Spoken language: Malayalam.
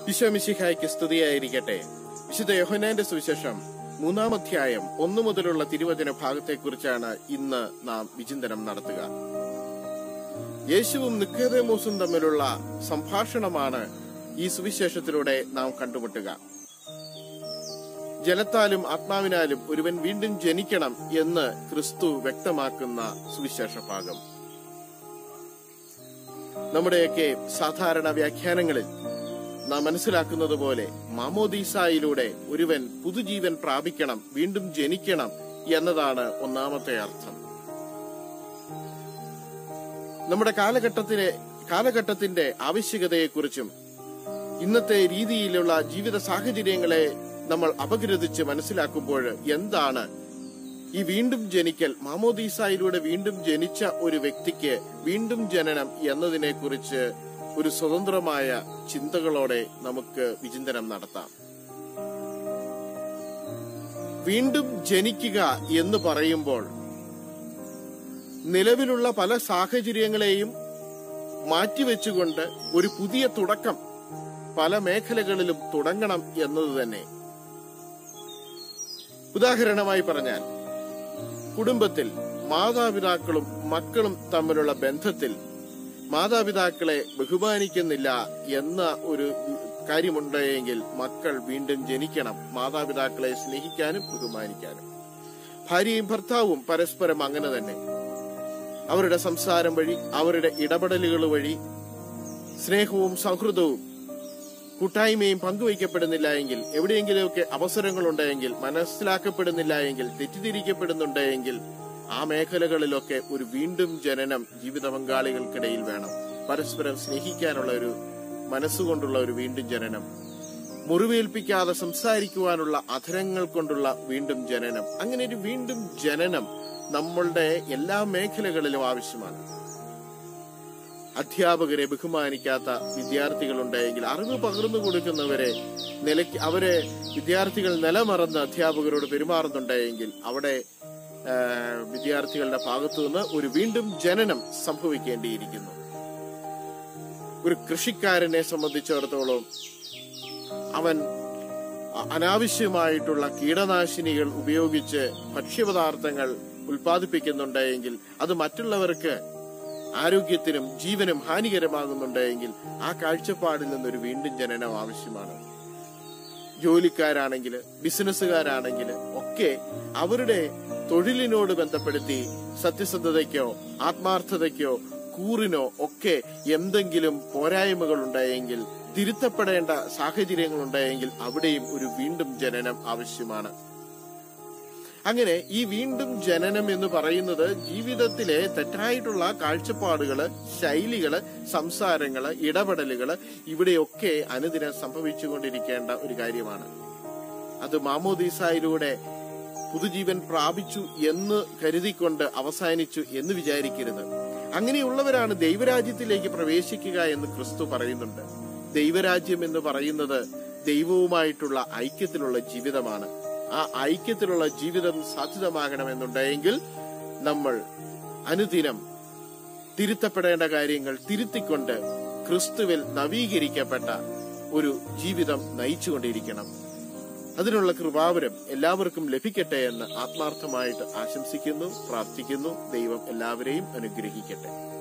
ഈശോമിശിഹായ്ക്ക് സ്തുതിയായിരിക്കട്ടെ വിശുദ്ധ യോഹനാന്റെ സുവിശേഷം മൂന്നാം അധ്യായം ഒന്നു മുതലുള്ള തിരുവചന ഭാഗത്തെക്കുറിച്ചാണ് ഇന്ന് നാം വിചിന്തനം നടത്തുക യേശുവും നിക്കേതമോസും തമ്മിലുള്ള സംഭാഷണമാണ് ഈ സുവിശേഷത്തിലൂടെ നാം കണ്ടുമുട്ടുക ജലത്താലും ആത്മാവിനാലും ഒരുവൻ വീണ്ടും ജനിക്കണം എന്ന് ക്രിസ്തു വ്യക്തമാക്കുന്ന സുവിശേഷ ഭാഗം നമ്മുടെയൊക്കെ സാധാരണ വ്യാഖ്യാനങ്ങളിൽ നാം മനസ്സിലാക്കുന്നത് പോലെ മാമോദീസായിലൂടെ ഒരുവൻ പുതുജീവൻ പ്രാപിക്കണം വീണ്ടും ജനിക്കണം എന്നതാണ് ഒന്നാമത്തെ അർത്ഥം നമ്മുടെ കാലഘട്ടത്തിലെ കാലഘട്ടത്തിന്റെ ആവശ്യകതയെക്കുറിച്ചും ഇന്നത്തെ രീതിയിലുള്ള ജീവിത സാഹചര്യങ്ങളെ നമ്മൾ അപഗ്രഥിച്ച് മനസ്സിലാക്കുമ്പോൾ എന്താണ് ഈ വീണ്ടും ജനിക്കൽ മാമോദീസായിലൂടെ വീണ്ടും ജനിച്ച ഒരു വ്യക്തിക്ക് വീണ്ടും ജനനം എന്നതിനെ കുറിച്ച് ഒരു സ്വതന്ത്രമായ ചിന്തകളോടെ നമുക്ക് വിചിന്തനം നടത്താം വീണ്ടും ജനിക്കുക എന്ന് പറയുമ്പോൾ നിലവിലുള്ള പല സാഹചര്യങ്ങളെയും മാറ്റിവെച്ചുകൊണ്ട് ഒരു പുതിയ തുടക്കം പല മേഖലകളിലും തുടങ്ങണം എന്നത് തന്നെ ഉദാഹരണമായി പറഞ്ഞാൽ കുടുംബത്തിൽ മാതാപിതാക്കളും മക്കളും തമ്മിലുള്ള ബന്ധത്തിൽ മാതാപിതാക്കളെ ബഹുമാനിക്കുന്നില്ല എന്ന ഒരു കാര്യമുണ്ടെങ്കിൽ മക്കൾ വീണ്ടും ജനിക്കണം മാതാപിതാക്കളെ സ്നേഹിക്കാനും ബഹുമാനിക്കാനും ഭാര്യയും ഭർത്താവും പരസ്പരം അങ്ങനെ തന്നെ അവരുടെ സംസാരം വഴി അവരുടെ ഇടപെടലുകൾ വഴി സ്നേഹവും സൗഹൃദവും കൂട്ടായ്മയും പങ്കുവയ്ക്കപ്പെടുന്നില്ല എങ്കിൽ എവിടെയെങ്കിലുമൊക്കെ അവസരങ്ങൾ ഉണ്ടെങ്കിൽ മനസ്സിലാക്കപ്പെടുന്നില്ല എങ്കിൽ തെറ്റിദ്ധരിക്കപ്പെടുന്നുണ്ടെങ്കിൽ ആ മേഖലകളിലൊക്കെ ഒരു വീണ്ടും ജനനം ജീവിത പങ്കാളികൾക്കിടയിൽ വേണം പരസ്പരം സ്നേഹിക്കാനുള്ള ഒരു മനസ്സുകൊണ്ടുള്ള ഒരു വീണ്ടും ജനനം മുറിവേൽപ്പിക്കാതെ സംസാരിക്കുവാനുള്ള അധരങ്ങൾ കൊണ്ടുള്ള വീണ്ടും ജനനം അങ്ങനെ ഒരു വീണ്ടും ജനനം നമ്മളുടെ എല്ലാ മേഖലകളിലും ആവശ്യമാണ് അധ്യാപകരെ ബഹുമാനിക്കാത്ത വിദ്യാർത്ഥികളുണ്ടെങ്കിൽ അറിവ് പകർന്നു കൊടുക്കുന്നവരെ നിലയ്ക്ക് അവരെ വിദ്യാർത്ഥികൾ നിലമറന്ന് അധ്യാപകരോട് പെരുമാറുന്നുണ്ടെങ്കിൽ അവിടെ ആ, വിദ്യാർത്ഥികളുടെ ഭാഗത്തു നിന്ന് ഒരു വീണ്ടും ജനനം സംഭവിക്കേണ്ടിയിരിക്കുന്നു ഒരു കൃഷിക്കാരനെ സംബന്ധിച്ചിടത്തോളം അവൻ അ- അനാവശ്യമായിട്ടുള്ള കീടനാശിനികൾ ഉപയോഗിച്ച് ഭക്ഷ്യപദാർത്ഥങ്ങൾ ഉൽപ്പാദിപ്പിക്കുന്നുണ്ടെങ്കിൽ അത് മറ്റുള്ളവർക്ക് ആരോഗ്യത്തിനും ജീവനും ഹാനികരമാകുന്നുണ്ടെങ്കിൽ ആ കാഴ്ചപ്പാടിൽ നിന്നൊരു വീണ്ടും ജനനം ആവശ്യമാണ് ജോലിക്കാരാണെങ്കിൽ ബിസിനസ്സുകാരാണെങ്കിൽ ഒക്കെ അവരുടെ തൊഴിലിനോട് ബന്ധപ്പെടുത്തി സത്യസന്ധതയ്ക്കോ ആത്മാർത്ഥതയ്ക്കോ കൂറിനോ ഒക്കെ എന്തെങ്കിലും പോരായ്മകൾ ഉണ്ടായെങ്കിൽ തിരുത്തപ്പെടേണ്ട സാഹചര്യങ്ങൾ ഉണ്ടായെങ്കിൽ അവിടെയും ഒരു വീണ്ടും ജനനം ആവശ്യമാണ് അങ്ങനെ ഈ വീണ്ടും ജനനം എന്ന് പറയുന്നത് ജീവിതത്തിലെ തെറ്റായിട്ടുള്ള കാഴ്ചപ്പാടുകള് ശൈലികള് സംസാരങ്ങള് ഇടപെടലുകള് ഇവിടെയൊക്കെ അനുദിനം സംഭവിച്ചുകൊണ്ടിരിക്കേണ്ട ഒരു കാര്യമാണ് അത് മാമോദീസായിലൂടെ പുതുജീവൻ പ്രാപിച്ചു എന്ന് കരുതിക്കൊണ്ട് അവസാനിച്ചു എന്ന് വിചാരിക്കരുത് അങ്ങനെയുള്ളവരാണ് ദൈവരാജ്യത്തിലേക്ക് പ്രവേശിക്കുക എന്ന് ക്രിസ്തു പറയുന്നുണ്ട് ദൈവരാജ്യം എന്ന് പറയുന്നത് ദൈവവുമായിട്ടുള്ള ഐക്യത്തിലുള്ള ജീവിതമാണ് ആ ഐക്യത്തിലുള്ള ജീവിതം സാധ്യതമാകണമെന്നുണ്ടെങ്കിൽ നമ്മൾ അനുദിനം തിരുത്തപ്പെടേണ്ട കാര്യങ്ങൾ തിരുത്തിക്കൊണ്ട് ക്രിസ്തുവിൽ നവീകരിക്കപ്പെട്ട ഒരു ജീവിതം നയിച്ചുകൊണ്ടിരിക്കണം അതിനുള്ള കൃപാവരം എല്ലാവർക്കും ലഭിക്കട്ടെ എന്ന് ആത്മാർത്ഥമായിട്ട് ആശംസിക്കുന്നു പ്രാർത്ഥിക്കുന്നു ദൈവം എല്ലാവരെയും അനുഗ്രഹിക്കട്ടെ